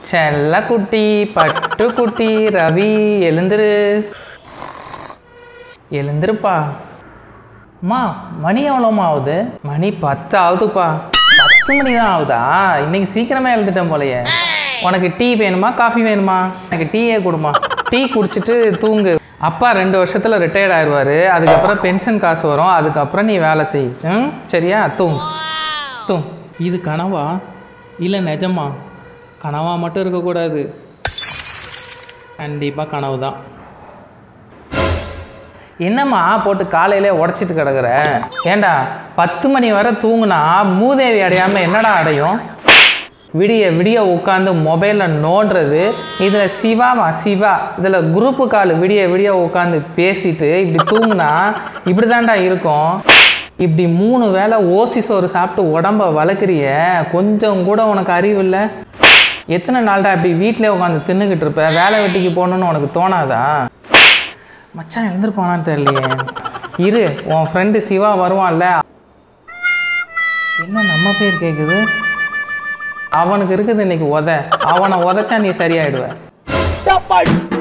செல்ல குட்டி பட்டு குட்டி ரவி எழுந்துரு எழுந்துருப்பா அம்மா மணி எவ்வளோம்மா ஆகுது மணி பத்து ஆகுதுப்பா பத்து மணி தான் ஆகுதா இன்னைக்கு சீக்கிரமே எழுந்துட்டேன் போலயே உனக்கு டீ வேணுமா காஃபி வேணுமா எனக்கு டீயே கொடுமா டீ குடிச்சிட்டு தூங்கு அப்பா ரெண்டு வருஷத்துல ரிட்டையர்ட் ஆயிடுவாரு அதுக்கப்புறம் பென்ஷன் காசு வரும் அதுக்கப்புறம் நீ வேலை செய் ம் சரியா தூங்கு தூங் இது கனவா இல்லை நிஜமா கனவா மட்டும் இருக்கக்கூடாது கண்டிப்பாக கனவு தான் என்னம்மா போட்டு காலையிலே உடச்சிட்டு கிடக்குற ஏண்டா பத்து மணி வரை தூங்குனா மூதேவி அடையாமல் என்னடா அடையும் விடிய விடிய உட்காந்து மொபைலில் நோண்டுறது இதில் சிவாவா சிவா இதில் குரூப்பு கால் விடிய விடிய உட்காந்து பேசிட்டு இப்படி தூங்குனா இப்படி தான்டா இருக்கும் இப்படி மூணு வேளை ஓசி சோறு சாப்பிட்டு உடம்ப வளர்க்குறிய கொஞ்சம் கூட உனக்கு அறிவு இல்லை எத்தனை நாள்டா இப்படி வீட்டிலே உட்காந்து தின்னுக்கிட்டு இருப்ப வேலை வெட்டிக்கு போகணுன்னு உனக்கு தோணாதா மச்சான் எழுந்திருப்பானான்னு தெரியலையே இரு உன் ஃப்ரெண்டு சிவா வருவான்ல என்ன நம்ம பேர் கேட்குது அவனுக்கு இருக்குது இன்னைக்கு உத அவனை உதைச்சா நீ சரியாயிடுவ